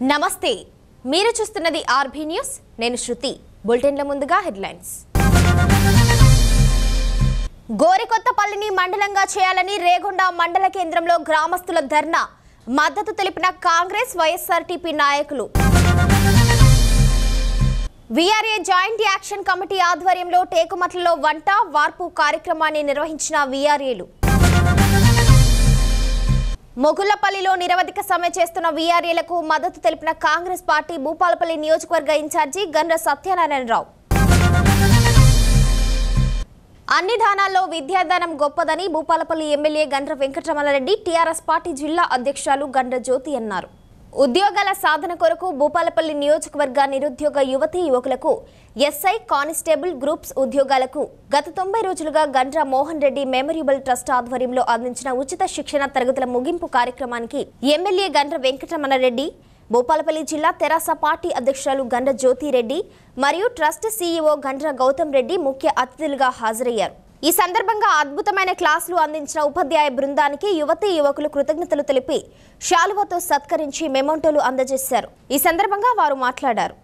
నమస్తే మీరు చూస్తున్నది ఆర్బీ న్యూస్ నేను శృతి బులెటిన్ల ముందుగా హెడ్లైన్స్ గోరికొత్తపల్లిని మండలంగా చేయాలని రేగొండ మండల కేంద్రంలో గ్రామస్తుల ధర్నా మద్దతు తెలిపిన కాంగ్రెస్ వైఎస్ఆర్టీపీ నాయకులు వీఆర్ఏ జాయింట్ యాక్షన్ కమిటీ ఆధ్వర్యంలో టేకుమట్లలో వంట వార్పు కార్యక్రమాన్ని నిర్వహించిన వీఆర్ఏలు మొగుళ్లపల్లిలో నిరవధిక సమ్మె చేస్తున్న వీఆర్ఏలకు మద్దతు తెలిపిన కాంగ్రెస్ పార్టీ భూపాలపల్లి నియోజకవర్గ ఇన్ఛార్జి గండ్ర సత్యనారాయణరావు అన్ని దానాల్లో విద్యాదానం గొప్పదని భూపాలపల్లి ఎమ్మెల్యే గండ్ర వెంకటరమణారెడ్డి టీఆర్ఎస్ పార్టీ జిల్లా అధ్యక్షురాలు గండ్ర జ్యోతి అన్నారు ఉద్యోగాల సాధన కొరకు భూపాలపల్లి నియోజకవర్గ నిరుద్యోగ యువతీ యువకులకు ఎస్ఐ కానిస్టేబుల్ గ్రూప్స్ ఉద్యోగాలకు గత తొంభై రోజులుగా గండ్ర మోహన్ రెడ్డి మెమోరియబుల్ ట్రస్ట్ ఆధ్వర్యంలో అందించిన ఉచిత శిక్షణ తరగతుల ముగింపు కార్యక్రమానికి ఎమ్మెల్యే గండ్ర వెంకటరమణారెడ్డి భూపాలపల్లి జిల్లా తెరాస పార్టీ అధ్యక్షురాలు గండ్ర జ్యోతిరెడ్డి మరియు ట్రస్ట్ సీఈఓ గండ్ర గౌతమ్ రెడ్డి ముఖ్య అతిథులుగా హాజరయ్యారు ఈ సందర్భంగా అద్భుతమైన క్లాసులు అందించిన ఉపాధ్యాయ బృందానికి యువతీ యువకులు కృతజ్ఞతలు తెలిపి శాలువతో సత్కరించి మెమోంటోలు అందజేశారు ఈ సందర్భంగా వారు మాట్లాడారు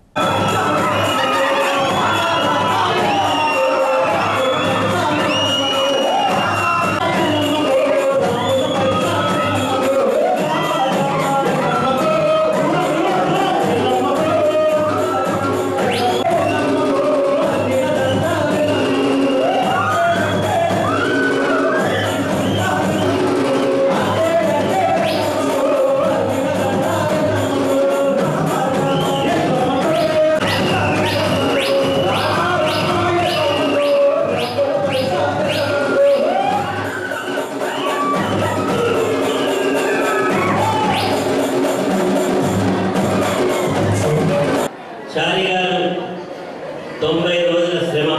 చారి గారు తొంభై రోజుల శ్రమ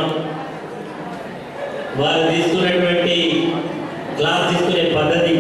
వారు తీసుకున్నటువంటి క్లాస్ తీసుకునే పద్ధతి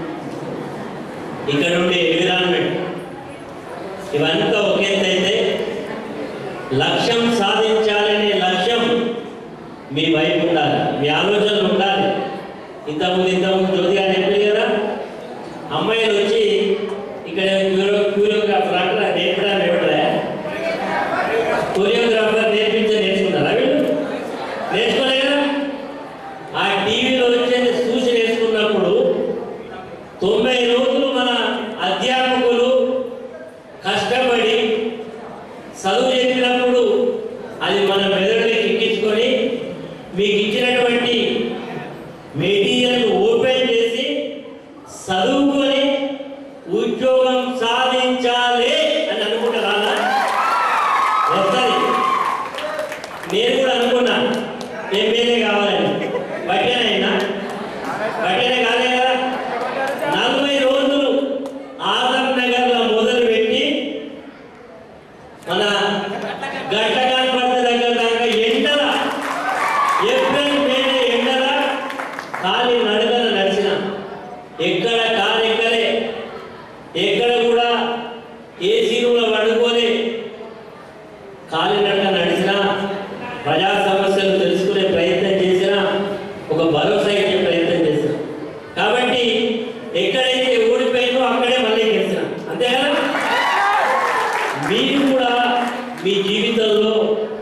ఇక్కడ ఉండే ఎన్విరాన్మెంట్ ఇవంతా ఒక ఎత్తు అయితే లక్ష్యం సాధించాలనే లక్ష్యం మీ వైపు ఉండాలి మీ ఆలోచనలు ఉండాలి ఇంతకుముందు ఇంతకుముందు జ్యోతి గారు చెప్పింది కదా అమ్మాయిలు వచ్చి ఇక్కడ క్యూరో క్యూరోగ్రాఫర్ అక్కడ నేర్పడానికి ఎవడరా కొరియోగ్రాఫర్ నేర్పించే నేర్చుకున్నారా వీళ్ళు నేర్చుకోలే కదా ఆ టీవీలో వచ్చేది చూసి నేర్చుకున్నప్పుడు తొంభై రోజులు మన అధ్యాపకులు కష్టపడి చదువు చెప్పినప్పుడు అది మన మెదడులోకి ఎక్కించుకొని మీకు ఇచ్చినటువంటి మెటీరియల్ ఓపెన్ చేసి చదువుకొని ఉద్యోగం సాధించాలి అని అనుకుంటారా వస్తుంది నేను కూడా అనుకున్నా ఎమ్మెల్యే కావాలని బట్టేనైనా బట్టేనే కాలే కదా నలభై రోజులు ఆదం నగర్లో మొదలుపెట్టి మన గట్టకాన్పర్తి దగ్గర దాకా ఎండల ఏప్రిల్ మే ఎండల ఖాళీ నడకన నడిచిన ఎక్కడ కారు ఎక్కలే ఎక్కడ కూడా ఏసీ రూమ్లో పడుకోలే కాలినడక నడిచినా ప్రజా సమస్యలు తెలుసుకునే ప్రయత్నం చేసినా ఒక భరోసా ఇచ్చే ప్రయత్నం చేసిన కాబట్టి ఎక్కడైతే ఓడిపోయిందో అక్కడే మళ్ళీ గెలిచిన అంతే కదా మీరు కూడా మీ జీవితంలో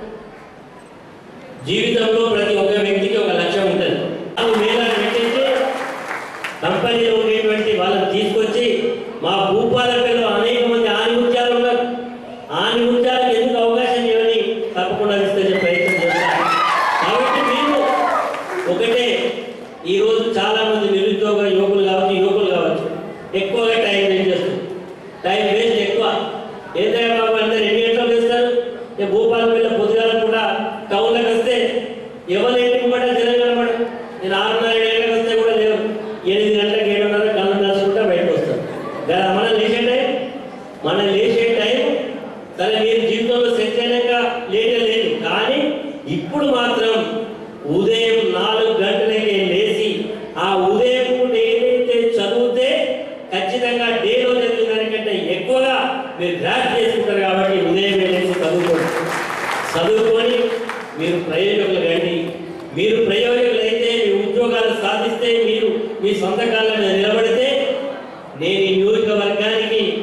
జీవితంలో ప్రతి ఒక్క వ్యక్తికి ఒక లక్ష్యం ఉంటుంది నాలుగు వేలను పెట్టేసి కంపెనీలో ఉండేటువంటి వాళ్ళని తీసుకొచ్చి మా భూపాలపల్లిలో అనేక మంది ఆనిముత్యాలు ఉన్నారు ఆనిముత్యాలకు ఎందుకు అవకాశం ఇవ్వని తప్పకుండా తీసుకొచ్చే ప్రయత్నం చేస్తారు కాబట్టి మీరు ఒకటే ఈరోజు చాలా మంది నిరుద్యోగ యువకులు కావచ్చు యువకులు కావచ్చు ఎక్కువగా టైం వేస్ట్ చేస్తారు టైం వేస్ట్ ఎక్కువ ఏంటంటే బాబు అంటే ఎన్ని గంటలు వేస్తారు ఇక భూపాలపల్లి పొద్దుగాల కూడా టౌన్లోకి వస్తే ఎవరు ఇంటికి పడ్డా జనం కనపడ నేను ఆరున్నర ఏడు గంటలకు వస్తే కూడా లేవు ఎనిమిది గంటలకు ఏడున్నర కళ్ళు నడుచుకుంటా బయటకు వస్తాం కదా మనం లేచే టైం మనం లేచే టైం సరే మీరు జీవితంలో సెట్ అయినాక లేటే లేదు కానీ ఇప్పుడు మాత్రం ఉదయం నాలుగు గంటలకే లేచి ఆ ఉదయం పూట ఏదైతే చదివితే ఖచ్చితంగా డేలో చదివిన దానికంటే ఎక్కువగా మీరు గ్రాస్ చేసుకుంటారు కాబట్టి ఉదయం లేచి చదువుకోండి చదువుకొని మీరు ప్రయోజకులు కండి మీరు ప్రయోజకులైతే మీ ఉద్యోగాలు సాధిస్తే మీరు మీ సొంత కాళ్ళ మీద నిలబడితే నేను ఈ నియోజకవర్గానికి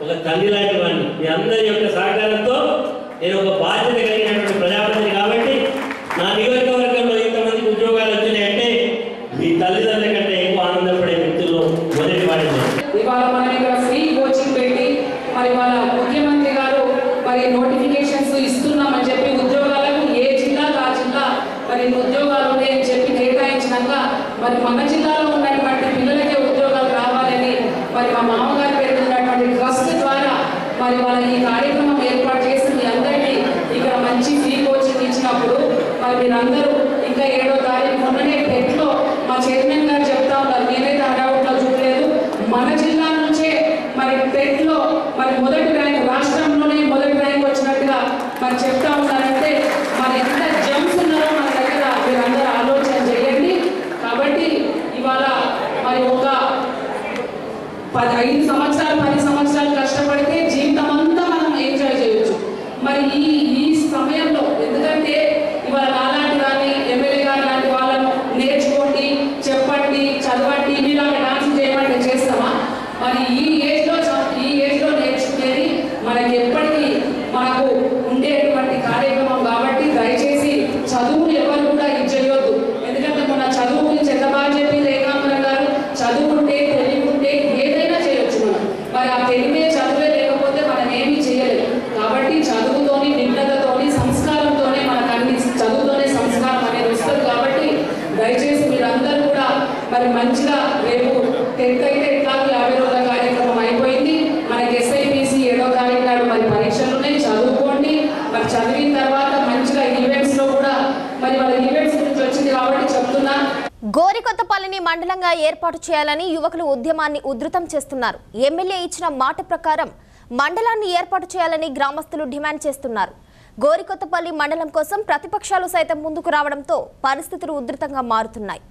ఒక తండ్రి లాంటి వాడిని మీ అందరి యొక్క సహకారంతో నేను ఒక బాధ్యత కలిగినటువంటి ప్రజాప్రతిని కాబట్టి నా నియోజకవర్గంలో ఇంతమందికి ఉద్యోగాలు వచ్చినాయంటే మీ తల్లిదండ్రుల కంటే ఎక్కువ ఆనందపడే వ్యక్తుల్లో మొదటి వాడిని నేను. ఇవాళ మనం ఇక్కడ ఫ్రీ కోచింగ్ పెట్టి మరి వాళ్ళ ముఖ్యమంత్రి గారు మరి నోటిఫికేషన్స్ ఇస్తున్నామని చెప్పి ఉద్యోగాలకు ఏ జిల్లాకు ఆ జిల్లా మరి ఉద్యోగాలు ఉన్నాయని చెప్పి కేటాయించినాక మరి మన జిల్లాలో ఉన్నటువంటి పిల్లలకే ఉద్యోగాలు రావాలని మరి మా మామగారి పేరు మీద ఉన్నటువంటి ట్రస్ట్ ద్వారా మరి వాళ్ళ ఈ కార్యక్రమం ఏర్పాటు చేసి మీ అందరికీ ఇక్కడ మంచి ఫ్రీ కోచింగ్ ఇచ్చినప్పుడు మరి మీరందరూ ఇంకా ఏడో తారీఖు మొన్ననే టెట్లో మా చైర్మన్ గారు చెప్తా ఉన్నారు నేనైతే హడావుట్లో చూడలేదు మన జిల్లా నుంచే మరి టెట్లో మరి మొదటి ర్యాంక్ రాష్ట్రంలోనే మొదటి ర్యాంక్ వచ్చినట్టుగా మరి చెప్తా ఉన్నారంటే మరి ఎంత జంప్స్ ఉన్నారో మన దగ్గర మీరందరూ ఆలోచన చేయండి కాబట్టి ఇవాళ మరి ఒక పది ఐదు సంవత్సరాలు పది సంవత్సరాలు కష్టపడితే జీవితం అంతా మనం ఎంజాయ్ చేయొచ్చు మరి ఈ ఈ సమయంలో ఎందుకంటే ఇవాళ నాలాంటి కానీ ఎమ్మెల్యే గారు లాంటి వాళ్ళను నేర్చుకోండి చెప్పండి చదవండి మీలాగా డాన్స్ చేయమంటే చేస్తామా మరి ఈ ఏజ్లో చ- ఈ ఏజ్లో నేర్చుకునేది మనకి ఎప్పటికీ మనకు ఉండేటువంటి కార్యక్రమం కాబట్టి దయచేసి చదువుని ఎవరు కూడా ఇది చేయొద్దు ఎందుకంటే మన చదువు గురించి ఎంత బాగా చెప్పింది ఏకాంబరం గారు చదువుకుంటే తెలియకుంటే ఏదైనా చేయొచ్చు మనం మరి ఆ తెలివే చదువే లేకపోతే మనం ఏమీ చేయలేము కాబట్టి చదువుతోని నిగ్నతతోని సంస్కారంతోనే మనకు అన్ని చదువుతోనే సంస్కారం అనేది వస్తుంది కాబట్టి దయచేసి మీరందరూ కూడా మరి మంచిగా రేపు టెన్త్ అయితే ఎట్లాగో యాభై రోజుల కార్యక్రమం అయిపోయింది మనకి ఎస్ఐపిసి ఏడో తారీఖు నాడు మరి పరీక్షలు ఉన్నాయి చదువుకోండి మరి చదివిన తర్వాత మంచిగా ఈవెంట్స్ లో కూడా మరి వాళ్ళ ఈవెంట్స్ గురించి వచ్చింది కాబట్టి చెప్తున్నా గోరికొత్తపల్లిని మండలంగా ఏర్పాటు చేయాలని యువకులు ఉద్యమాన్ని ఉధృతం చేస్తున్నారు ఎమ్మెల్యే ఇచ్చిన మాట ప్రకారం మండలాన్ని ఏర్పాటు చేయాలని గ్రామస్తులు డిమాండ్ చేస్తున్నారు గోరికొత్తపల్లి మండలం కోసం ప్రతిపక్షాలు సైతం ముందుకు రావడంతో పరిస్థితులు ఉధృతంగా మారుతున్నాయి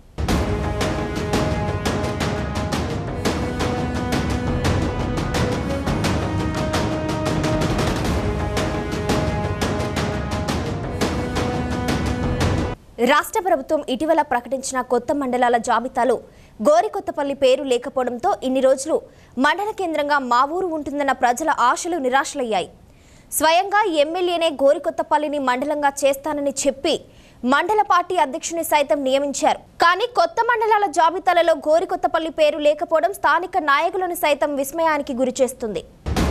రాష్ట్ర ప్రభుత్వం ఇటీవల ప్రకటించిన కొత్త మండలాల జాబితాలో గోరికొత్తపల్లి పేరు లేకపోవడంతో ఇన్ని రోజులు మండల కేంద్రంగా మా ఊరు ఉంటుందన్న ప్రజల ఆశలు నిరాశలయ్యాయి స్వయంగా ఎమ్మెల్యేనే గోరికొత్తపల్లిని మండలంగా చేస్తానని చెప్పి మండల పార్టీ అధ్యక్షుని సైతం నియమించారు కానీ కొత్త మండలాల జాబితాలలో గోరికొత్తపల్లి పేరు లేకపోవడం స్థానిక నాయకులను సైతం విస్మయానికి గురిచేస్తుంది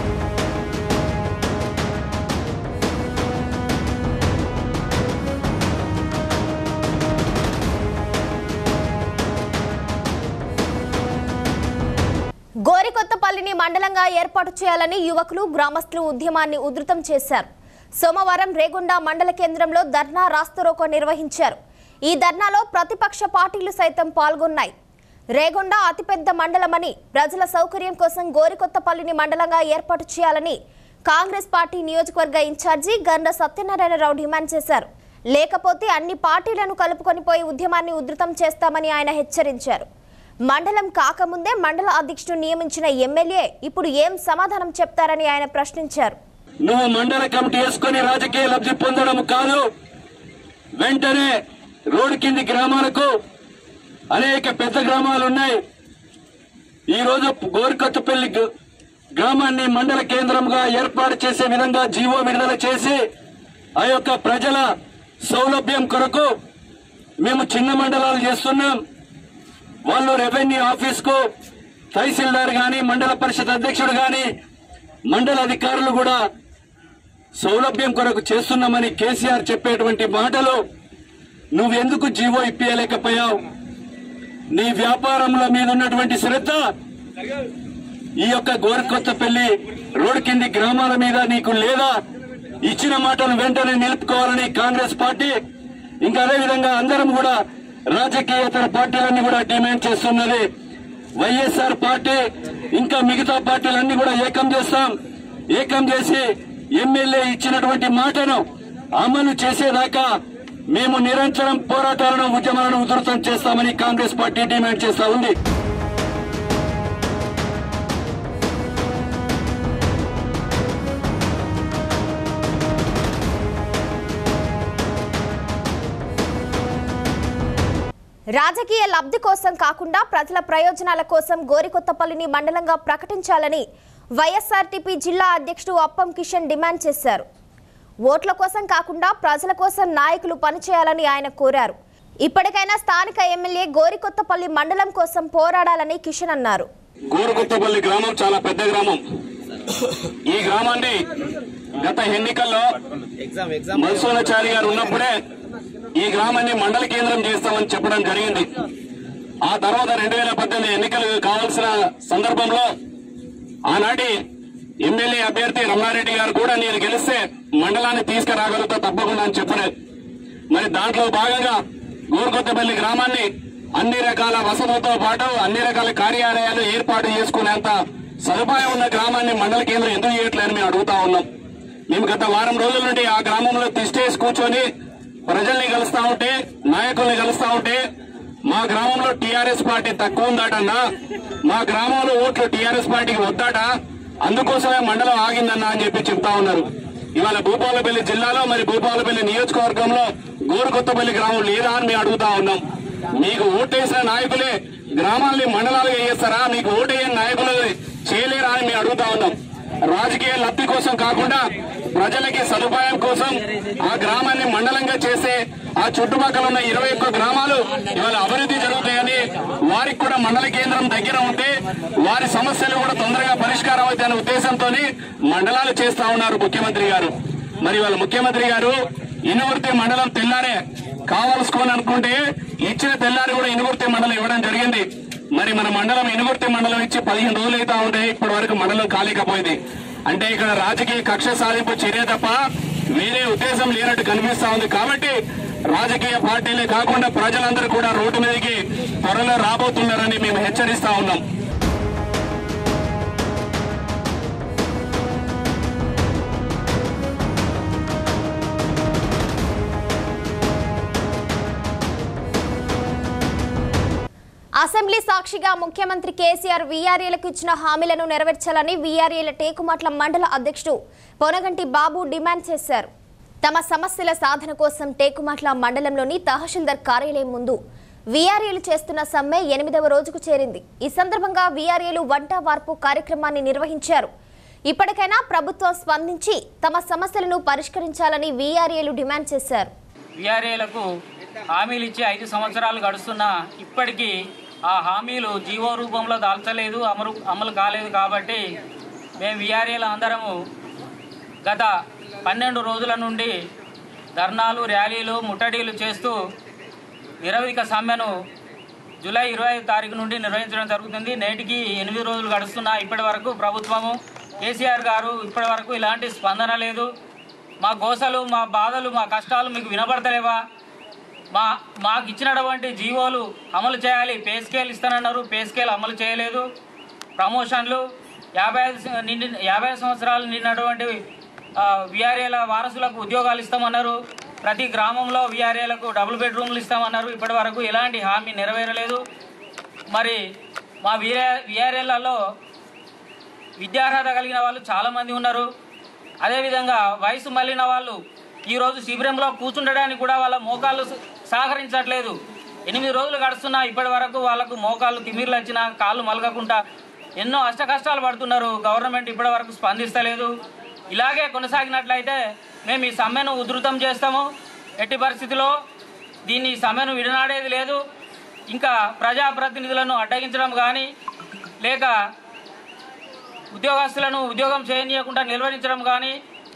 గోరికొత్తపల్లిని మండలంగా ఏర్పాటు చేయాలని యువకులు గ్రామస్తులు ఉద్యమాన్ని ఉధృతం చేశారు సోమవారం రేగొండ మండల కేంద్రంలో ధర్నా రాస్తరోకో నిర్వహించారు ఈ ధర్నాలో ప్రతిపక్ష పార్టీలు సైతం పాల్గొన్నాయి రేగొండ అతిపెద్ద మండలమని ప్రజల సౌకర్యం కోసం గోరికొత్తపల్లిని మండలంగా ఏర్పాటు చేయాలని కాంగ్రెస్ పార్టీ నియోజకవర్గ ఇన్ఛార్జి గండ సత్యనారాయణరావు డిమాండ్ చేశారు లేకపోతే అన్ని పార్టీలను కలుపుకొని పోయి ఉద్యమాన్ని ఉధృతం చేస్తామని ఆయన హెచ్చరించారు మండలం కాకముందే మండల అధ్యక్షుడు నియమించిన ఎమ్మెల్యే ఇప్పుడు ఏం సమాధానం చెప్తారని ఆయన ప్రశ్నించారు నువ్వు మండల కమిటీ వేసుకొని రాజకీయ లబ్ధి పొందడం కాదు వెంటనే రోడ్డు కింది గ్రామాలకు అనేక పెద్ద గ్రామాలు ఉన్నాయి ఈ రోజు గోరికొత్తపల్లి గ- గ్రామాన్ని మండల కేంద్రంగా ఏర్పాటు చేసే విధంగా జీవో విడుదల చేసి ఆ యొక్క ప్రజల సౌలభ్యం కొరకు మేము చిన్న మండలాలు చేస్తున్నాం వాళ్ళు రెవెన్యూ ఆఫీస్ కు తహసీల్దార్ గాని మండల పరిషత్ అధ్యక్షుడు గాని మండల అధికారులు కూడా సౌలభ్యం కొరకు చేస్తున్నామని కేసీఆర్ చెప్పేటువంటి మాటలు నువ్వెందుకు జీవో ఇప్పించలేకపోయావు నీ వ్యాపారంలో మీద ఉన్నటువంటి శ్రద్ధ ఈ యొక్క గోరికొత్తపల్లి రోడ్డు కింది గ్రామాల మీద నీకు లేదా ఇచ్చిన మాటను వెంటనే నిలుపుకోవాలని కాంగ్రెస్ పార్టీ ఇంకా అదే విధంగా అందరం కూడా రాజకీయేతర పార్టీలన్నీ కూడా డిమాండ్ చేస్తున్నది వైఎస్ఆర్ పార్టీ ఇంకా మిగతా పార్టీలన్నీ కూడా ఏకం చేస్తాం ఏకం చేసి ఎమ్మెల్యే ఇచ్చినటువంటి మాటను అమలు చేసేదాకా మేము నిరంతరం పోరాటాలను ఉద్యమాలను ఉధృతం చేస్తామని కాంగ్రెస్ పార్టీ డిమాండ్ చేస్తా ఉంది రాజకీయ లబ్ధి కోసం కాకుండా ప్రజల ప్రయోజనాల కోసం గోరికొత్తపల్లిని మండలంగా ప్రకటించాలని వైఎస్ఆర్టీపీ జిల్లా అధ్యక్షుడు అప్పం కిషన్ డిమాండ్ చేశారు ఓట్ల కోసం కాకుండా ప్రజల కోసం నాయకులు పనిచేయాలని ఆయన కోరారు ఇప్పటికైనా స్థానిక ఎమ్మెల్యే గోరికొత్తపల్లి మండలం కోసం పోరాడాలని కిషన్ అన్నారు గోరుకొత్తపల్లి గ్రామం చాలా పెద్ద గ్రామం ఈ గ్రామాన్ని గత ఎన్నికల్లో మధుసూనాచారి గారు ఉన్నప్పుడే ఈ గ్రామాన్ని మండల కేంద్రం చేస్తామని చెప్పడం జరిగింది ఆ తర్వాత రెండు వేల పద్దెనిమిది ఎన్నికలు కావాల్సిన సందర్భంలో ఆనాటి ఎమ్మెల్యే అభ్యర్థి రమణారెడ్డి గారు కూడా నేను గెలిస్తే మండలాన్ని తీసుకురాగలుగుతా తప్పకుండా అని చెప్పలేదు మరి దాంట్లో భాగంగా గోరుకొత్తపల్లి గ్రామాన్ని అన్ని రకాల వసతులతో పాటు అన్ని రకాల కార్యాలయాలు ఏర్పాటు చేసుకునేంత సదుపాయం ఉన్న గ్రామాన్ని మండల కేంద్రం ఎందుకు చేయట్లేదని మేము అడుగుతా ఉన్నాం మేము గత వారం రోజుల నుండి ఆ గ్రామంలో తిష్టేసి కూర్చొని ప్రజల్ని కలుస్తా ఉంటే నాయకుల్ని కలుస్తా ఉంటే మా గ్రామంలో టీఆర్ఎస్ పార్టీ తక్కువ ఉందాటన్నా మా గ్రామంలో ఓట్లు టీఆర్ఎస్ పార్టీకి వద్దాట అందుకోసమే మండలం ఆగిందన్నా అని చెప్పి చెప్తా ఉన్నారు ఇవాళ భూపాలపల్లి జిల్లాలో మరి భూపాలపల్లి నియోజకవర్గంలో గోరుకొత్తపల్లి గ్రామం లేదా అని మేము అడుగుతా ఉన్నాం మీకు ఓటేసిన నాయకులే గ్రామాల్ని మండలాలుగా చేస్తారా మీకు ఓటేయని నాయకులు చేయలేరా అని మేము అడుగుతా ఉన్నాం రాజకీయ లబ్ధి కోసం కాకుండా ప్రజలకి సదుపాయం కోసం ఆ గ్రామాన్ని మండలంగా చేస్తే ఆ చుట్టుపక్కల ఉన్న ఇరవై ఒక్క గ్రామాలు ఇవాళ అభివృద్ధి జరుగుతాయని వారికి కూడా మండల కేంద్రం దగ్గర ఉంటే వారి సమస్యలు కూడా తొందరగా పరిష్కారం అవుతాయనే ఉద్దేశంతో మండలాలు చేస్తా ఉన్నారు ముఖ్యమంత్రి గారు మరి వాళ్ళ ముఖ్యమంత్రి గారు ఇనుగుర్తి మండలం తెల్లారే కావాల్సుకోని అనుకుంటే ఇచ్చిన తెల్లారి కూడా ఇనుగుర్తి మండలం ఇవ్వడం జరిగింది మరి మన మండలం ఇనుగుర్తి మండలం ఇచ్చి పదిహేను రోజులు అయితే ఉంటే ఇప్పటి వరకు మండలం కాలేకపోయింది అంటే ఇక్కడ రాజకీయ కక్ష సాధింపు చర్య తప్ప వేరే ఉద్దేశం లేనట్టు కనిపిస్తా ఉంది కాబట్టి రాజకీయ పార్టీలే కాకుండా ప్రజలందరూ కూడా రోడ్డు మీదకి త్వరలో రాబోతున్నారని మేము హెచ్చరిస్తా ఉన్నాం అసెంబ్లీ సాక్షిగా ముఖ్యమంత్రి కేసీఆర్ వీఆర్ఏలకు ఇచ్చిన హామీలను నెరవేర్చాలని వీఆర్ఏల టేకుమాట్ల మండల అధ్యక్షుడు పొనగంటి బాబు డిమాండ్ చేశారు తమ సమస్యల సాధన కోసం టేకుమాట్ల మండలంలోని తహసీల్దార్ కార్యాలయం ముందు వీఆర్ఏలు చేస్తున్న సమ్మె ఎనిమిదవ రోజుకు చేరింది ఈ సందర్భంగా వీఆర్ఏలు వంట వార్పు కార్యక్రమాన్ని నిర్వహించారు ఇప్పటికైనా ప్రభుత్వం స్పందించి తమ సమస్యలను పరిష్కరించాలని వీఆర్ఏలు డిమాండ్ చేశారు విఆర్ఏలకు హామీలు ఇచ్చి ఐదు సంవత్సరాలు గడుస్తున్నా ఇప్పటికీ ఆ హామీలు జీవో రూపంలో దాల్చలేదు అమలు అమలు కాలేదు కాబట్టి మేము విఆర్ఏల అందరము గత పన్నెండు రోజుల నుండి ధర్నాలు ర్యాలీలు ముట్టడీలు చేస్తూ నిరవధిక సమ్మెను జూలై ఇరవై ఐదు తారీఖు నుండి నిర్వహించడం జరుగుతుంది నేటికి ఎనిమిది రోజులు గడుస్తున్నా ఇప్పటి వరకు ప్రభుత్వము కేసీఆర్ గారు ఇప్పటి వరకు ఇలాంటి స్పందన లేదు మా గోసలు మా బాధలు మా కష్టాలు మీకు వినబడతలేవా మా మాకు ఇచ్చినటువంటి జీవోలు అమలు చేయాలి పే స్కేల్ ఇస్తానన్నారు పే స్కేల్ అమలు చేయలేదు ప్రమోషన్లు యాభై ఐదు సం- నిండి యాభై ఐదు సంవత్సరాలు నిండినటువంటి విఆర్ఏల వారసులకు ఉద్యోగాలు ఇస్తామన్నారు ప్రతి గ్రామంలో విఆర్ఏలకు డబుల్ బెడ్రూమ్లు ఇస్తామన్నారు ఇప్పటి వరకు ఎలాంటి హామీ నెరవేరలేదు మరి మా వీఆర్ విఆర్ఏలలో విద్యార్హత కలిగిన వాళ్ళు చాలామంది ఉన్నారు అదేవిధంగా వయసు మళ్ళిన వాళ్ళు ఈరోజు శిబిరంలో కూర్చుండడానికి కూడా వాళ్ళ మోకాళ్ళు స- సహకరించట్లేదు ఎనిమిది రోజులు గడుస్తున్నా ఇప్పటి వరకు వాళ్ళకు మోకాళ్ళు తిమ్మిర్లు వచ్చినా కాళ్ళు మలగకుండా ఎన్నో అష్ట కష్టాలు పడుతున్నారు గవర్నమెంట్ ఇప్పటి వరకు స్పందిస్తలేదు ఇలాగే కొనసాగినట్లయితే మేము ఈ సమ్మెను ఉధృతం చేస్తాము ఎట్టి పరిస్థితిలో దీన్ని ఈ సమ్మెను విడనాడేది లేదు ఇంకా ప్రజాప్రతినిధులను అడ్డగించడం కానీ లేక ఉద్యోగస్తులను ఉద్యోగం చేయనీయకుండా నిర్వహించడం కానీ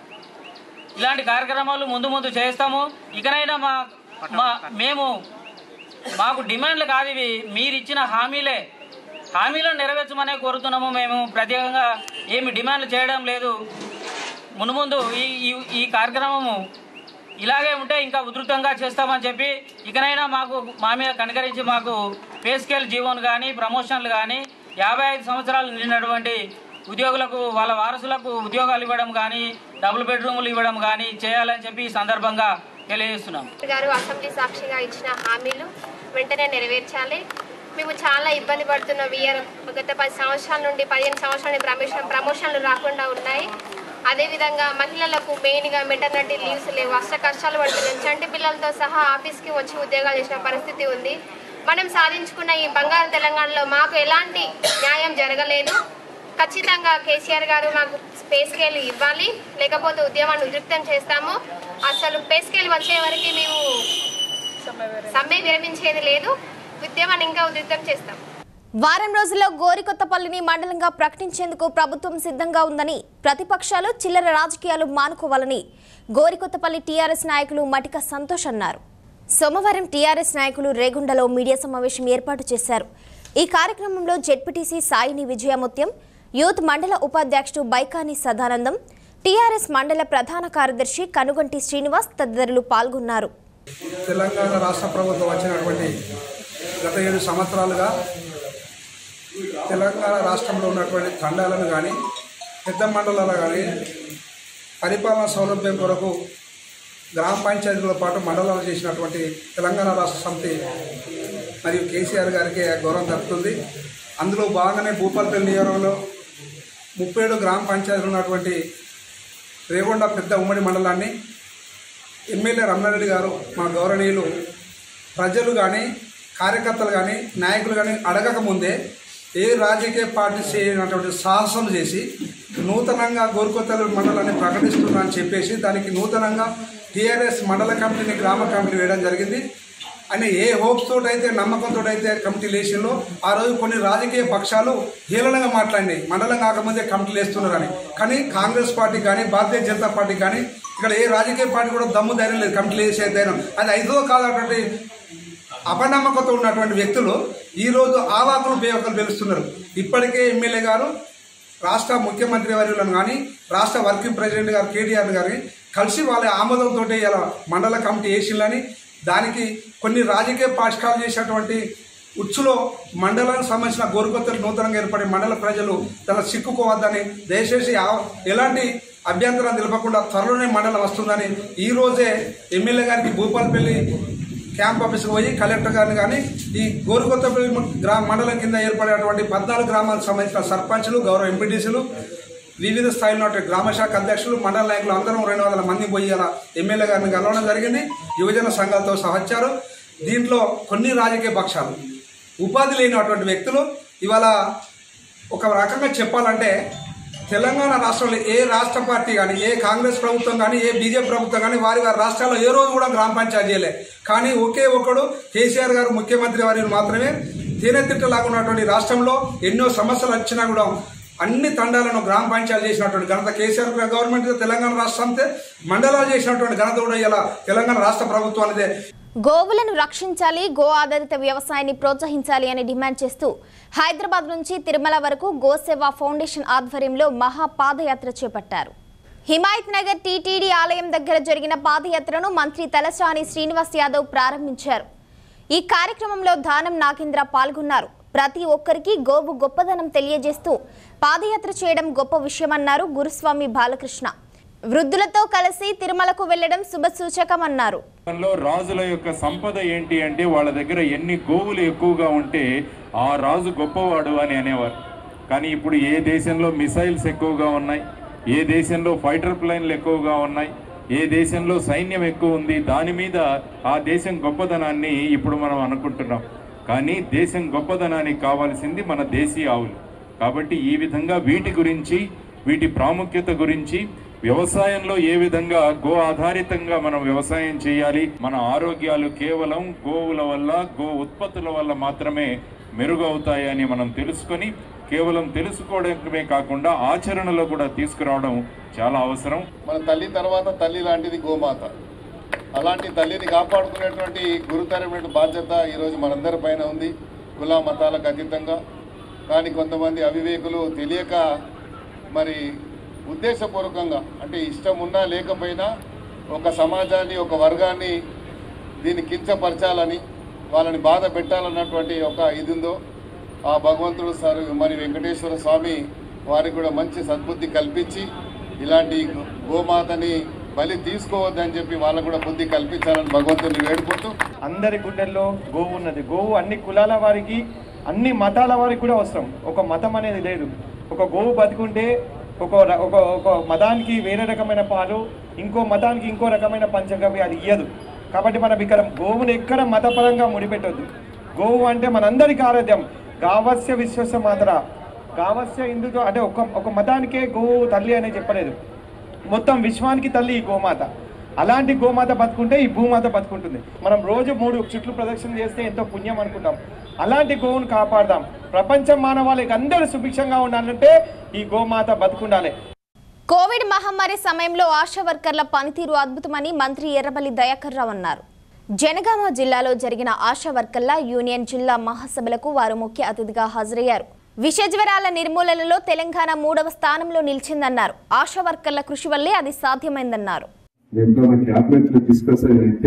ఇలాంటి కార్యక్రమాలు ముందు ముందు చేస్తాము ఇకనైనా మా మా మేము మాకు డిమాండ్లు కాదు ఇవి మీరు ఇచ్చిన హామీలే హామీలను నెరవేర్చమనే కోరుతున్నాము మేము ప్రత్యేకంగా ఏమి డిమాండ్లు చేయడం లేదు మునుముందు ఈ ఈ- ఈ కార్యక్రమము ఇలాగే ఉంటే ఇంకా ఉధృతంగా చేస్తామని చెప్పి ఇకనైనా మాకు మా మీద కనికరించి మాకు పే స్కేల్ జీవోన్ కానీ ప్రమోషన్లు కానీ యాభై ఐదు సంవత్సరాలు నిండినటువంటి ఉద్యోగులకు వాళ్ళ వారసులకు ఉద్యోగాలు ఇవ్వడం కానీ డబుల్ బెడ్రూములు ఇవ్వడం కానీ చేయాలని చెప్పి ఈ సందర్భంగా తెలియజేస్తున్నాం గారు అసెంబ్లీ సాక్షిగా ఇచ్చిన హామీలు వెంటనే నెరవేర్చాలి మేము చాలా ఇబ్బంది పడుతున్న విఆర్ గత పది సంవత్సరాల నుండి పదిహేను సంవత్సరాల నుండి ప్రమోషన్ ప్రమోషన్లు రాకుండా ఉన్నాయి అదేవిధంగా మహిళలకు మెయిన్గా మెటర్నిటీ లీవ్స్ లేవు అష్ట కష్టాలు పడుతున్నాం చంటి పిల్లలతో సహా ఆఫీస్కి వచ్చి ఉద్యోగాలు చేసిన పరిస్థితి ఉంది మనం సాధించుకున్న ఈ బంగారు తెలంగాణలో మాకు ఎలాంటి న్యాయం జరగలేదు ఖచ్చితంగా కేసీఆర్ గారు మాకు పే స్కేల్ ఇవ్వాలి లేకపోతే ఉద్యమాన్ని ఉధృతం చేస్తాము అసలు పే స్కేల్ వచ్చే వరకు మేము సమ్మె విరమించేది లేదు ఉద్యమాన్ని ఇంకా ఉధృతం చేస్తాం వారం రోజుల్లో గోరికొత్తపల్లిని మండలంగా ప్రకటించేందుకు ప్రభుత్వం సిద్ధంగా ఉందని ప్రతిపక్షాలు చిల్లర రాజకీయాలు మానుకోవాలని గోరికొత్తపల్లి టీఆర్ఎస్ నాయకులు మటిక సంతోష్ అన్నారు సోమవారం టీఆర్ఎస్ నాయకులు రేగుండలో మీడియా సమావేశం ఏర్పాటు చేశారు ఈ కార్యక్రమంలో జెడ్పీటీసీ సాయిని విజయముత్యం యూత్ మండల ఉపాధ్యక్షుడు బైకాని సదానందం టీఆర్ఎస్ మండల ప్రధాన కార్యదర్శి కనుగంటి శ్రీనివాస్ తదితరులు పాల్గొన్నారు తెలంగాణ రాష్ట్ర ప్రభుత్వం వచ్చినటువంటి గత ఏడు సంవత్సరాలుగా తెలంగాణ రాష్ట్రంలో ఉన్నటువంటి తండాలను కానీ పెద్ద మండలాలు కానీ పరిపాలన సౌలభ్యం కొరకు గ్రామ పంచాయతీలతో పాటు మండలాలు చేసినటువంటి తెలంగాణ రాష్ట్ర సమితి మరియు కేసీఆర్ గారికి గౌరవం దక్కుతుంది అందులో భాగంగానే భూపాలపల్లి నియోజకవర్గంలో ముప్పై ఏడు గ్రామ పంచాయతీలు ఉన్నటువంటి రేగొండ పెద్ద ఉమ్మడి మండలాన్ని ఎమ్మెల్యే రమణారెడ్డి గారు మా గౌరవనీయులు ప్రజలు కానీ కార్యకర్తలు కానీ నాయకులు కానీ అడగక ముందే ఏ రాజకీయ పార్టీ చేయనటువంటి సాహసం చేసి నూతనంగా గోరుకొత్తల మండలాన్ని ప్రకటిస్తున్నా అని చెప్పేసి దానికి నూతనంగా టీఆర్ఎస్ మండల కమిటీని గ్రామ కమిటీ వేయడం జరిగింది అని ఏ హోప్స్ తోటి అయితే నమ్మకంతో అయితే కమిటీ లేచిందో ఆ రోజు కొన్ని రాజకీయ పక్షాలు హీలనగా మాట్లాడినాయి మండలం కాకముందే కమిటీలు వేస్తున్నారని కానీ కాంగ్రెస్ పార్టీ కానీ భారతీయ జనతా పార్టీ కానీ ఇక్కడ ఏ రాజకీయ పార్టీ కూడా దమ్ము ధైర్యం లేదు కమిటీలు వేసే ధైర్యం అది ఐదో కాదటువంటి అపనమ్మకంతో ఉన్నటువంటి వ్యక్తులు ఈరోజు ఆవాకులు బేవకులు పిలుస్తున్నారు ఇప్పటికే ఎమ్మెల్యే గారు రాష్ట్ర ముఖ్యమంత్రి వర్యులను కానీ రాష్ట్ర వర్కింగ్ ప్రెసిడెంట్ గారు కేటీఆర్ గారిని కలిసి వాళ్ళ ఆమోదంతో ఇలా మండల కమిటీ వేసిందని దానికి కొన్ని రాజకీయ పరిష్కారాలు చేసినటువంటి ఉచ్చులో మండలానికి సంబంధించిన గోరుకొత్తలు నూతనంగా ఏర్పడే మండల ప్రజలు తన సిక్కుకోవద్దని దయచేసి ఆ- ఎలాంటి అభ్యంతరం నిలపకుండా త్వరలోనే మండలం వస్తుందని ఈ రోజే ఎమ్మెల్యే గారికి భూపాలపల్లి క్యాంప్ ఆఫీస్కి పోయి కలెక్టర్ గారిని కానీ ఈ గోరుకొత్తపల్లి గ్రామ మండలం కింద ఏర్పడేటువంటి పద్నాలుగు గ్రామాలకు సంబంధించిన సర్పంచులు గౌరవ ఎంపీటీసీలు వివిధ స్థాయిలో ఉన్నటువంటి గ్రామ శాఖ అధ్యక్షులు మండల నాయకులు అందరం రెండు వందల మంది పోయి అలా ఎమ్మెల్యే గారిని కలవడం జరిగింది యువజన సంఘాలతో సహా వచ్చారు దీంట్లో కొన్ని రాజకీయ పక్షాలు ఉపాధి లేనటువంటి వ్యక్తులు ఇవాళ ఒక రకంగా చెప్పాలంటే తెలంగాణ రాష్ట్రంలో ఏ రాష్ట్ర పార్టీ కానీ ఏ కాంగ్రెస్ ప్రభుత్వం కానీ ఏ బీజేపీ ప్రభుత్వం కానీ వారి వారి రాష్ట్రాల్లో ఏ రోజు కూడా గ్రామ పంచాయతీ చేయలే కానీ ఒకే ఒక్కడు కేసీఆర్ గారు ముఖ్యమంత్రి వారిని మాత్రమే తేనెతిట్టలాగా ఉన్నటువంటి రాష్ట్రంలో ఎన్నో సమస్యలు వచ్చినా కూడా అన్ని తండాలను గ్రామ పంచాయతీలు చేసినటువంటి ఘనత కేసీఆర్ గవర్నమెంట్ తెలంగాణ రాష్ట్రంతే మండలాలు చేసినటువంటి ఘనత కూడా ఇలా తెలంగాణ రాష్ట్ర ప్రభుత్వానిదే గోవులను రక్షించాలి గో ఆధారిత వ్యవసాయాన్ని ప్రోత్సహించాలి అని డిమాండ్ చేస్తూ హైదరాబాద్ నుంచి తిరుమల వరకు గోసేవ ఫౌండేషన్ ఆధ్వర్యంలో మహా పాదయాత్ర చేపట్టారు హిమాయత్ నగర్ టీటీడీ ఆలయం దగ్గర జరిగిన పాదయాత్రను మంత్రి తలసాని శ్రీనివాస్ యాదవ్ ప్రారంభించారు ఈ కార్యక్రమంలో దానం నాగేంద్ర పాల్గొన్నారు ప్రతి ఒక్కరికి గోవు గొప్పదనం తెలియజేస్తూ పాదయాత్ర చేయడం గొప్ప విషయమన్నారు గురుస్వామి బాలకృష్ణ వృద్ధులతో కలిసి తిరుమలకు వెళ్లడం శుభసూచకమన్నారు లో రాజుల యొక్క సంపద ఏంటి అంటే వాళ్ళ దగ్గర ఎన్ని గోవులు ఎక్కువగా ఉంటే ఆ రాజు గొప్పవాడు అని అనేవారు కానీ ఇప్పుడు ఏ దేశంలో మిసైల్స్ ఎక్కువగా ఉన్నాయి ఏ దేశంలో ఫైటర్ ప్లేన్లు ఎక్కువగా ఉన్నాయి ఏ దేశంలో సైన్యం ఎక్కువ ఉంది దాని మీద ఆ దేశం గొప్పదనాన్ని ఇప్పుడు మనం అనుకుంటున్నాం కానీ దేశం గొప్పదనానికి కావాల్సింది మన దేశీయ ఆవులు కాబట్టి ఈ విధంగా వీటి గురించి వీటి ప్రాముఖ్యత గురించి వ్యవసాయంలో ఏ విధంగా గో ఆధారితంగా మనం వ్యవసాయం చేయాలి మన ఆరోగ్యాలు కేవలం గోవుల వల్ల గో ఉత్పత్తుల వల్ల మాత్రమే మెరుగవుతాయని మనం తెలుసుకొని కేవలం తెలుసుకోవడమే కాకుండా ఆచరణలో కూడా తీసుకురావడం చాలా అవసరం మన తల్లి తర్వాత తల్లి లాంటిది గోమాత అలాంటి తల్లిని కాపాడుకునేటువంటి గురుతరమైన బాధ్యత ఈరోజు మనందరి పైన ఉంది కుల మతాలకు అతీతంగా కానీ కొంతమంది అవివేకులు తెలియక మరి ఉద్దేశపూర్వకంగా అంటే ఇష్టం ఉన్నా లేకపోయినా ఒక సమాజాన్ని ఒక వర్గాన్ని దీన్ని కించపరచాలని వాళ్ళని బాధ పెట్టాలన్నటువంటి ఒక ఇది ఉందో ఆ భగవంతుడు సార్ మరి వెంకటేశ్వర స్వామి వారికి కూడా మంచి సద్బుద్ధి కల్పించి ఇలాంటి గోమాతని బలి తీసుకోవద్దని చెప్పి వాళ్ళకు కూడా బుద్ధి కల్పించాలని భగవంతుని వేడుకుంటూ అందరి గుండెల్లో గోవు ఉన్నది గోవు అన్ని కులాల వారికి అన్ని మతాల వారికి కూడా అవసరం ఒక మతం అనేది లేదు ఒక గోవు బతుకుంటే ఒక ర- ఒక ఒక మతానికి వేరే రకమైన పాలు ఇంకో మతానికి ఇంకో రకమైన పంచగవి అది ఇయ్యదు కాబట్టి మనం ఇక్కడ గోవును ఎక్కడ మతపరంగా ముడిపెట్టొద్దు గోవు అంటే మనందరికీ ఆరోగ్యం గావస్య విశ్వస మాత్ర గావస్య హిందుతో అంటే ఒక ఒక మతానికే గోవు తల్లి అనే చెప్పలేదు మొత్తం విశ్వానికి తల్లి ఈ గోమాత అలాంటి గోమాత బతుకుంటే ఈ భూమాత బతుకుంటుంది మనం రోజు మూడు చుట్లు ప్రదక్షిణ చేస్తే ఎంతో పుణ్యం అనుకుంటాం అలాంటి గోవును కాపాడదాం ప్రపంచం మానవాళికి అందరూ సుభిక్షంగా ఉండాలంటే ఈ గోమాత బతుకుండాలి కోవిడ్ మహమ్మారి సమయంలో ఆశా వర్కర్ల పనితీరు అద్భుతమని మంత్రి ఎర్రబల్లి దయాకర్ రావు అన్నారు జనగామ జిల్లాలో జరిగిన ఆశా వర్కర్ల యూనియన్ జిల్లా మహాసభలకు వారు ముఖ్య అతిథిగా హాజరయ్యారు విష జ్వరాల నిర్మూలనలో తెలంగాణ మూడవ స్థానంలో నిలిచిందన్నారు ఆశా వర్కర్ల కృషి వల్లే అది సాధ్యమైందన్నారు ఎప్పుడైనా క్యాబినెట్ లో డిస్కస్ అయితే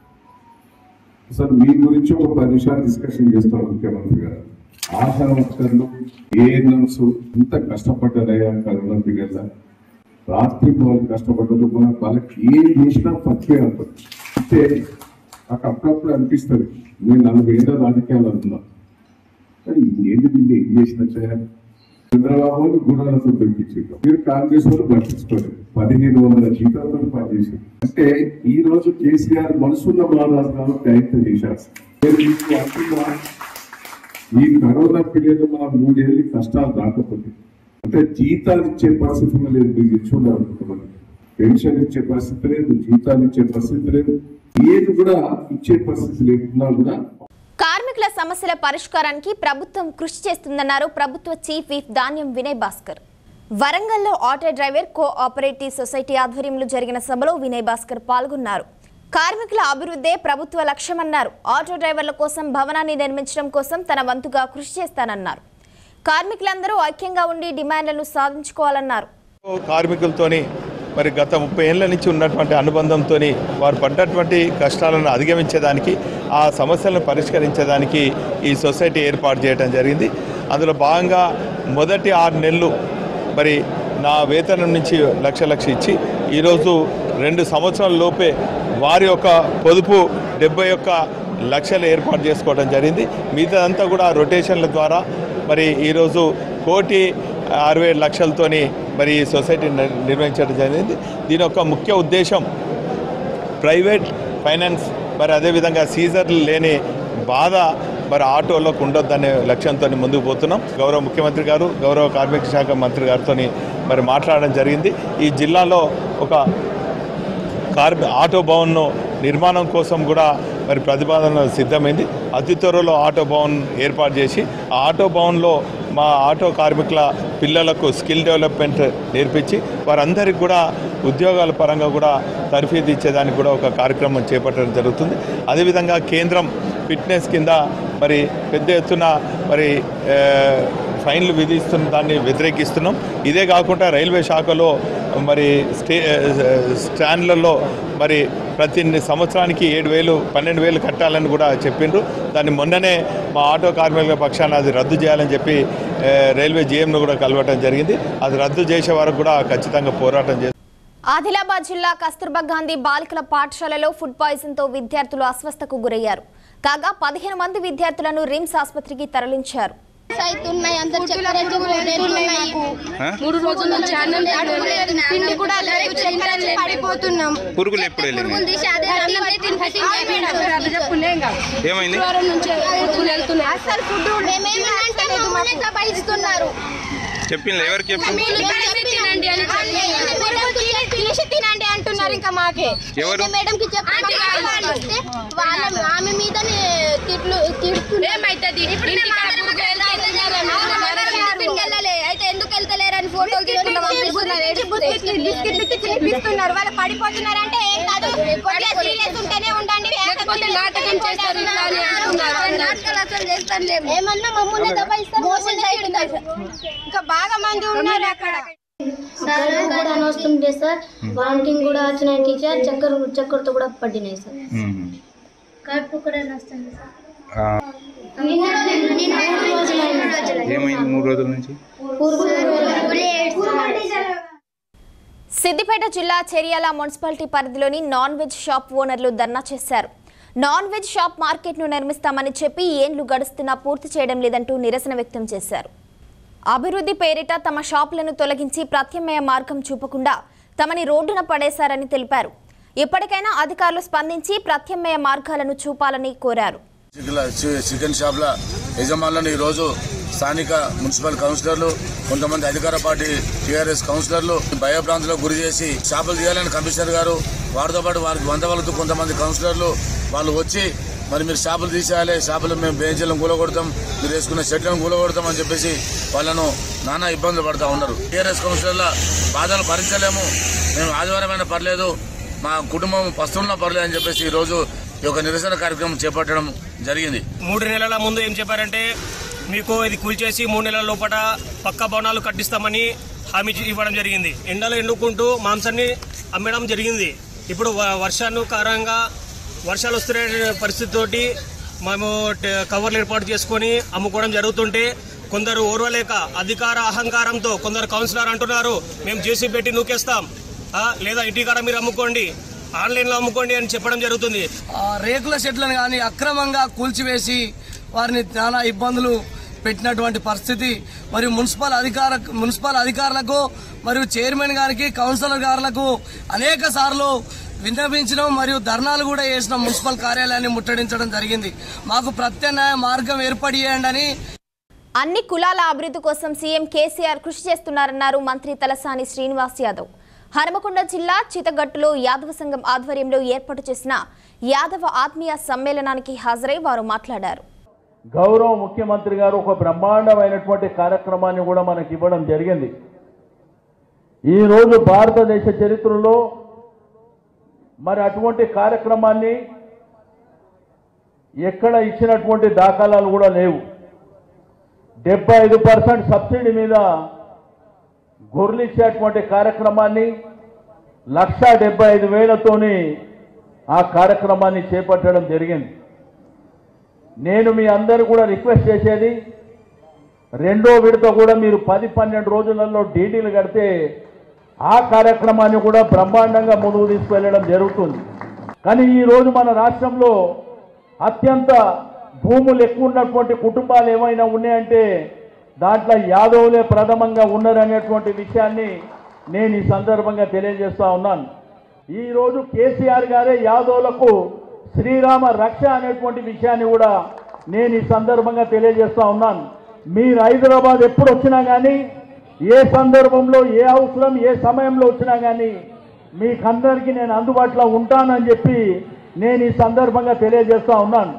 అసలు మీ గురించి ఒక పది నిమిషాలు డిస్కషన్ చేస్తాం ముఖ్యమంత్రి గారు ఆశా వర్కర్లు ఏఎన్ఎంస్ ఇంత కష్టపడ్డారయ్యా కరోనా పీరియడ్ రాత్రి వాళ్ళు కష్టపడ్డారు మనం వాళ్ళకి ఏం చేసినా తక్కువే అంటారు అంటే నాకు అప్పుడప్పుడు అనిపిస్తుంది నేను నలభై ఏళ్ళ రాజకీయాలు అంటున్నా కానీ ఏంటి వీళ్ళు ఏం చేసినట్టు చంద్రబాబు గుణాలతో పెంపించారు మీరు కాంగ్రెస్ వాళ్ళు పట్టించుకోలేదు పదిహేను వందల జీతాలతో పనిచేశారు అంటే ఈ రోజు కేసీఆర్ మనసున్న మహారాజు ప్రయత్నం చేశారు నేను మీకు అంటున్నా, ఈ కరోనా పీరియడ్ మన మూడేళ్ళు కష్టాలు రాకపోతే అంటే జీతాలు ఇచ్చే పరిస్థితి లేదు మీరు ఇచ్చుండాలి అనుకుంటున్నాను పెన్షన్ ఇచ్చే పరిస్థితి లేదు జీతాలు ఇచ్చే పరిస్థితి లేదు ఏది కూడా ఇచ్చే పరిస్థితి లేకున్నా కూడా కార్మికుల సమస్యల పరిష్కారానికి ప్రభుత్వం కృషి చేస్తుందన్నారు ప్రభుత్వ చీఫ్ విప్ ధాన్యం వినయ్ భాస్కర్ వరంగల్లో auto driver cooperative society ఆధ్వర్యంలో జరిగిన సభలో వినయ్ భాస్కర్ పాల్గొన్నారు కార్మికుల అభివృద్ధే ప్రభుత్వ లక్ష్యమన్నారు ఆటో డ్రైవర్ల కోసం భవనాన్ని నిర్మించడం కోసం తన వంతుగా కృషి చేస్తానన్నారు కార్మికులందరూ ఐక్యంగా ఉండి డిమాండ్లను సాధించుకోవాలన్నారు కార్మికులతోని మరి గత ముప్పై ఏళ్ళ నుంచి ఉన్నటువంటి అనుబంధంతో వారు పడ్డటువంటి కష్టాలను అధిగమించేదానికి ఆ సమస్యలను పరిష్కరించేదానికి ఈ సొసైటీ ఏర్పాటు చేయడం జరిగింది అందులో భాగంగా మొదటి ఆరు నెలలు మరి నా వేతనం నుంచి లక్ష లక్ష ఇచ్చి ఈరోజు రెండు సంవత్సరాల లోపే వారి యొక్క పొదుపు డెబ్బై ఒక్క లక్షలు ఏర్పాటు చేసుకోవడం జరిగింది మిగతాదంతా కూడా రొటేషన్ల ద్వారా మరి ఈరోజు కోటి అరవై ఏడు లక్షలతోని మరి ఈ సొసైటీ నిర్- నిర్వహించడం జరిగింది దీని యొక్క ముఖ్య ఉద్దేశం ప్రైవేట్ ఫైనాన్స్ మరి అదేవిధంగా సీజర్లు లేని బాధ మరి ఆటోలోకి ఉండొద్దనే లక్ష్యంతో ముందుకు పోతున్నాం గౌరవ ముఖ్యమంత్రి గారు గౌరవ కార్మిక శాఖ మంత్రి గారితో మరి మాట్లాడడం జరిగింది ఈ జిల్లాలో ఒక కార్మి ఆటో భవన్ను నిర్మాణం కోసం కూడా మరి ప్రతిపాదన సిద్ధమైంది అతి త్వరలో ఆటో భవన్ ఏర్పాటు చేసి ఆ ఆటో భవన్లో మా ఆటో కార్మికుల పిల్లలకు స్కిల్ డెవలప్మెంట్ నేర్పించి వారందరికీ కూడా ఉద్యోగాల పరంగా కూడా తర్ఫీదు ఇచ్చేదానికి కూడా ఒక కార్యక్రమం చేపట్టడం జరుగుతుంది అదేవిధంగా కేంద్రం ఫిట్నెస్ కింద మరి పెద్ద ఎత్తున మరి ఆ, ఫైన్లు విధిస్తున్న దాన్ని వ్యతిరేకిస్తున్నాం ఇదే కాకుండా రైల్వే శాఖలో మరి స్టే స్టాండ్లలో మరి ప్రతి సంవత్సరానికి ఏడు వేలు పన్నెండు వేలు కట్టాలని కూడా చెప్పిండ్రు దాన్ని మొన్ననే మా ఆటో కార్మికుల పక్షాన అది రద్దు చేయాలని చెప్పి ఆ, రైల్వే జీఎంను కూడా కలవటం జరిగింది అది రద్దు చేసే వరకు కూడా ఖచ్చితంగా పోరాటం చేస్తాం ఆదిలాబాద్ జిల్లా కస్తూర్బా గాంధీ బాలికల పాఠశాలలో ఫుడ్ పాయిజన్ తో విద్యార్థులు అస్వస్థకు గురయ్యారు కాగా పదిహేను మంది విద్యార్థులను రిమ్స్ ఆసుపత్రికి తరలించారు అవుతున్నాయి అందరు చక్కెర ఉన్నాయి మూడు రోజుల నుంచి అన్నం లేదు, పిండి కూడా లేదు చక్కెర వచ్చి పడిపోతున్నాం పురుగులు ఎప్పుడు పురుగులు వెళ్ళినాయి తీసి అదే అన్నమే తినిపిస్తున్నాం. ఏమైంది శుక్రవారం నుంచి పురుగులు వెళ్తున్నాయి. అసలు ఫుడ్ మేమేమంటే మమ్మల్ని దబాయిస్తున్నారు చెప్పింది ఎవరికి చెప్పి మీరు కలిసి తినండి అని చెప్పి. పురుగులు తీసి- తీసి తినండి అంటున్నారు ఇంకా మాకే ఎవరు? మేడం కి చెప్పి వాళ్ళ ఆమె మీదనే తిట్లు తిడుతున్నారు ఏమైతుంది వెళ్ళలే అయితే ఎందుకు వెళ్తలేరని ఫోటోలు తీసుకుంటా పంపిస్తున్నారు వాళ్ళు పడిపోతున్నారు అంటే ఏం కాదు కొద్దిగా సీరియస్ ఉంటేనే ఉండండి లేకపోతే నాటకం చేస్తారు నాటకాలు అసలు చేస్తారు ఏమన్నా మమ్మల్ని దబాయిస్తారు మోసం అవుతున్నారు ఇంకా బాగా మంది ఉన్నారు అక్కడ సార్ కూడా వస్తుంటే సార్ వామిటింగ్ కూడా వచ్చినాయి టీచర్ చక్కెర చక్కెరతో కూడా పడినాయి సార్ కడుపు కూడా వస్తుంది సార్ ఆ, నిన్న నిన్న మూడు రోజులైంది ఏమైంది మూడు రోజుల నుంచి సిద్దిపేట జిల్లా చెరియాల మున్సిపాలిటీ పరిధిలోని నాన్ వెజ్ షాప్ ఓనర్లు ధర్నా చేశారు నాన్ వెజ్ షాప్ మార్కెట్ను నిర్మిస్తామని చెప్పి ఏండ్లు గడుస్తున్నా పూర్తి చేయడం లేదంటూ నిరసన వ్యక్తం చేశారు అభివృద్ధి పేరిట తమ షాపులను తొలగించి ప్రత్యామ్నాయ మార్గం చూపకుండా తమని రోడ్డున పడేశారని తెలిపారు ఇప్పటికైనా అధికారులు స్పందించి ప్రత్యామ్నాయ మార్గాలను చూపాలని కోరారు చికెన్ చికెన్ షాప్ల యజమానులను ఈరోజు స్థానిక మున్సిపల్ కౌన్సిలర్లు కొంతమంది అధికార పార్టీ టీఆర్ఎస్ కౌన్సిలర్లు భయభ్రాంతులకు గురి చేసి చేపలు తీయాలని కమిషనర్ గారు వారితో పాటు వారికి వందవలతో కొంతమంది కౌన్సిలర్లు వాళ్ళు వచ్చి మరి మీరు చేపలు తీసేయాలి చేపలు మేము బెంచీలను కూలగొడతాం మీరు వేసుకున్న చెట్లను కూలగొడతాం అని చెప్పేసి వాళ్ళను నానా ఇబ్బందులు పడతా ఉన్నారు టీఆర్ఎస్ కౌన్సిలర్ల బాధలు భరించలేము మేము ఆదివారమైనా పర్లేదు మా కుటుంబం పస్తున్నా పర్లేదు అని చెప్పేసి ఈ రోజు ఈ యొక్క నిరసన కార్యక్రమం చేపట్టడం జరిగింది మూడు నెలల ముందు ఏం చెప్పారంటే మీకు ఇది కూల్చేసి మూడు నెలల లోపల పక్క భవనాలు కట్టిస్తామని హామీ ఇవ్వడం జరిగింది ఎండలు ఎండుకుంటూ మాంసాన్ని అమ్మడం జరిగింది ఇప్పుడు వ- వర్షాను కారణంగా వర్షాలు వస్తున్న పరిస్థితితోటి మేము ట- కవర్లు ఏర్పాటు చేసుకొని అమ్ముకోవడం జరుగుతుంటే కొందరు ఓర్వలేక అధికార అహంకారంతో కొందరు కౌన్సిలర్ అంటున్నారు మేము జేసీ పెట్టి నూకేస్తాం ఆ, లేదా ఇంటికాడ మీరు అమ్ముకోండి ఆన్లైన్లో అమ్ముకోండి అని చెప్పడం జరుగుతుంది ఆ రేకుల షెడ్లను కానీ అక్రమంగా కూల్చివేసి వారిని చాలా ఇబ్బందులు పెట్టినటువంటి పరిస్థితి మరియు మున్సిపల్ అధికార మున్సిపల్ అధికారులకు మరియు చైర్మన్ గారికి కౌన్సిలర్ గారులకు అనేక సార్లు విన్నపించడం మరియు ధర్నాలు కూడా చేసిన మున్సిపల్ కార్యాలయాన్ని ముట్టడించడం జరిగింది మాకు ప్రత్యామ్నాయ మార్గం ఏర్పడి చేయండి అని అన్ని కులాల అభివృద్ధి కోసం సీఎం కేసీఆర్ కృషి చేస్తున్నారన్నారు మంత్రి తలసాని శ్రీనివాస్ యాదవ్ హనుమకొండ జిల్లా చితగట్టులో యాదవ సంఘం ఆధ్వర్యంలో ఏర్పాటు చేసిన యాదవ ఆత్మీయ సమ్మేళనానికి హాజరై వారు మాట్లాడారు గౌరవ ముఖ్యమంత్రి గారు ఒక బ్రహ్మాండమైనటువంటి కార్యక్రమాన్ని కూడా మనకి ఇవ్వడం జరిగింది ఈరోజు భారతదేశ చరిత్రలో మరి అటువంటి కార్యక్రమాన్ని ఎక్కడ ఇచ్చినటువంటి దాఖలాలు కూడా లేవు డెబ్బై ఐదు పర్సెంట్ సబ్సిడీ మీద గొర్రెలు ఇచ్చేటువంటి కార్యక్రమాన్ని లక్ష డెబ్బై ఐదు వేలతోని ఆ కార్యక్రమాన్ని చేపట్టడం జరిగింది నేను మీ అందరూ కూడా రిక్వెస్ట్ చేసేది రెండో విడత కూడా మీరు పది పన్నెండు రోజులలో డీడీలు కడితే ఆ కార్యక్రమాన్ని కూడా బ్రహ్మాండంగా ముందుకు తీసుకువెళ్ళడం జరుగుతుంది కానీ ఈ రోజు మన రాష్ట్రంలో అత్యంత భూములు ఎక్కువ ఉన్నటువంటి కుటుంబాలు ఏమైనా ఉన్నాయంటే దాంట్లో యాదవులే ప్రథమంగా ఉన్నారనేటువంటి విషయాన్ని నేను ఈ సందర్భంగా తెలియజేస్తా ఉన్నాను ఈ రోజు కేసీఆర్ గారే యాదవులకు శ్రీరామ రక్ష అనేటువంటి విషయాన్ని కూడా నేను ఈ సందర్భంగా తెలియజేస్తా ఉన్నాను మీరు హైదరాబాద్ ఎప్పుడు వచ్చినా కానీ ఏ సందర్భంలో ఏ అవసరం ఏ సమయంలో వచ్చినా కానీ మీకందరికీ నేను అందుబాటులో ఉంటానని చెప్పి నేను ఈ సందర్భంగా తెలియజేస్తా ఉన్నాను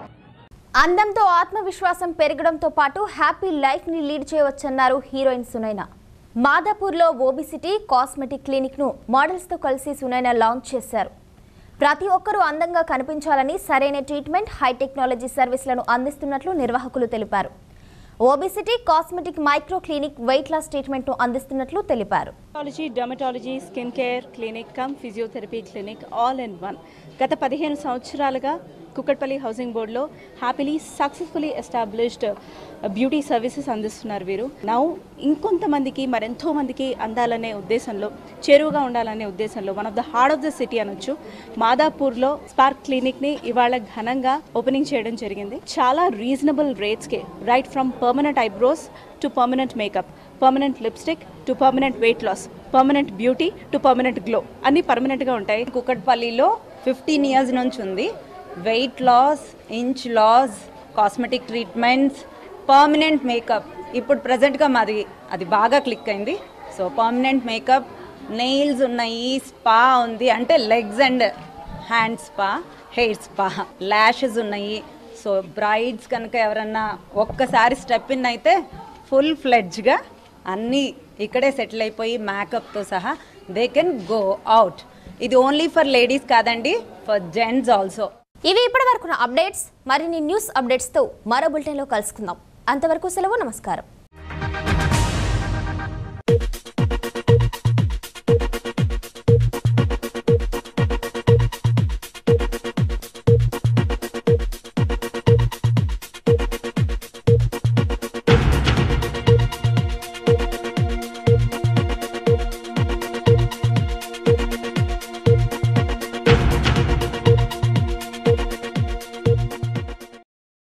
అందంతో ఆత్మవిశ్వాసం పెరగడంతో పాటు హ్యాపీ లైఫ్ ని లీడ్ చేయవచ్చన్నారు హీరోయిన్ సునైన మాదాపూర్లో ఓబిసిటీ కాస్మెటిక్ క్లినిక్ ను మోడల్స్ తో కలిసి సునైన లాంచ్ చేశారు ప్రతి ఒక్కరూ అందంగా కనిపించాలని సరైన ట్రీట్మెంట్ హై టెక్నాలజీ సర్వీసులను అందిస్తున్నట్లు నిర్వాహకులు తెలిపారు obesity cosmetic micro clinic weight loss treatment ను అందిస్తున్నట్లు తెలిపారు dermatology dermatology skin care clinic cum physiotherapy clinic all in one గత పదిహేను సంవత్సరాలుగా కుక్కట్పల్లి హౌసింగ్ బోర్డులో happily successfully established beauty services అందిస్తున్నారు వీరు నౌ ఇంకొంతమందికి మరెంతో మందికి అందాలనే ఉద్దేశంలో చేరువగా ఉండాలనే ఉద్దేశంలో one of the heart of the city అనొచ్చు మాదాపూర్లో స్పార్క్ క్లినిక్ని ఇవాళ ఘనంగా ఓపెనింగ్ చేయడం జరిగింది చాలా రీజనబుల్ రేట్స్కి right from permanent eyebrows to permanent makeup permanent lipstick to permanent weight loss permanent beauty to permanent glow అన్ని పర్మనెంట్గా ఉంటాయి కుకట్పల్లిలో ఫిఫ్టీన్ ఇయర్స్ నుంచి ఉంది weight loss inch loss cosmetic treatments permanent makeup ఇప్పుడు ప్రజెంట్గా మాది అది బాగా క్లిక్ అయింది సో పర్మనెంట్ మేకప్ నెయిల్స్ ఉన్నాయి స్పా ఉంది అంటే legs and hand spa hair spa lashes ఉన్నాయి సో బ్రైడ్స్ కనుక ఎవరన్నా ఒక్కసారి స్టెప్ ఇన్ అయితే ఫుల్ ఫ్లెడ్జ్గా అన్నీ ఇక్కడే సెటిల్ అయిపోయి మేకప్తో సహా దే కెన్ గో అవుట్ ఇది ఓన్లీ ఫర్ లేడీస్ కాదండి ఫర్ జెంట్స్ ఆల్సో ఇవి ఇప్పటి వరకు అప్డేట్స్ మరిన్ని న్యూస్ అప్డేట్స్తో మరో బులెటిన్లో కలుసుకుందాం అంతవరకు సెలవు నమస్కారం